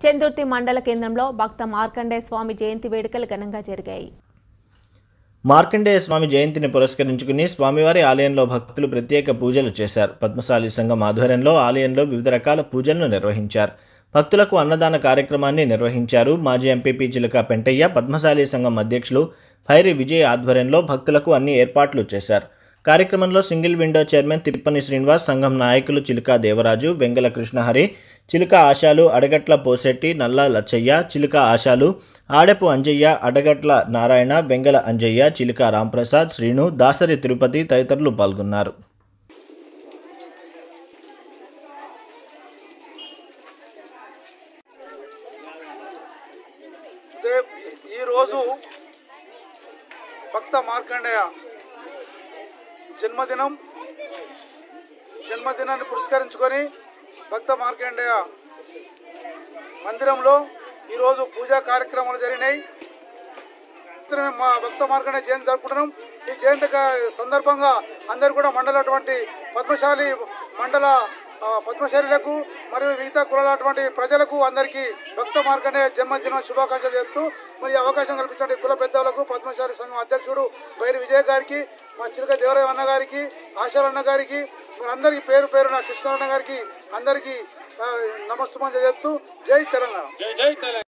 చందుర్తి మండల కేంద్రంలో భక్త మార్కండేయ స్వామి జయంతి వేడుకలు ఘనంగా జరిగాయి మార్కండేయ స్వామి జయంతిని పురస్కరించుకుని స్వామివారి ఆలయంలో భక్తులు ప్రత్యేక పూజలు చేశారు పద్మశాలి సంఘం ఆధ్వర్యంలో ఆలయంలో వివిధ రకాల పూజలను నిర్వహించారు భక్తులకు అన్నదాన కార్యక్రమాన్ని నిర్వహించారు మాజీ ఎంపీపీ చిలుక పెంటయ్య పద్మశాలి సంఘం అధ్యక్షులు భైరి విజయ్ ఆధ్వర్యంలో భక్తులకు అన్ని ఏర్పాట్లు చేశారు కార్యక్రమంలో single window chairman Tippani Srinivas సంఘం నాయకులు చిలుక దేవరాజు వెంగల కృష్ణహరి చిలుక ఆశాలు అడగట్ల పోసెట్టి నల్ల లచ్చయ్య చిలుక ఆశాలు ఆడెపు అంజయ్య అడగట్ల నారాయణ వెంగల అంజయ్య చిలుక రాంప్రసాద్ శ్రీను దాసరి తిరుపతి తదితరులు పాల్గొన్నారు అయితే ఈ- ఈరోజు భక్త మార్కండేయ జన్మదినం జన్మదినాన్ని పురస్కరించుకొని భక్త మార్కండేయ మందిరంలో ఈరోజు పూజా కార్యక్రమాలు జరిగినాయి మాత్రమే మా భక్త మార్కండేయ జయంతి జరుపుకుంటున్నాం ఈ జయంతి కా- సందర్భంగా అందరు కూడా మండలటువంటి పద్మశాలి మండల ఆ, పద్మశాలిలకు మరియు మిగతా కులాలటువంటి ప్రజలకు అందరికీ భక్త మార్కండేయ జన్మదిన శుభాకాంక్షలు చెప్తూ మరి ఈ అవకాశం కల్పించిన కుల పెద్దలకు పద్మశాలి సంఘం అధ్యక్షుడు బైరి విజయ్ గారికి మా చిలక దేవరాయ అన్న గారికి ఆశాల అన్న గారికి మరి అందరికీ పేరు పేరు నా కృష్ణ అన్న గారికి అందరికీ ఆ, నమస్సుమని చెప్తూ జై తెలంగాణ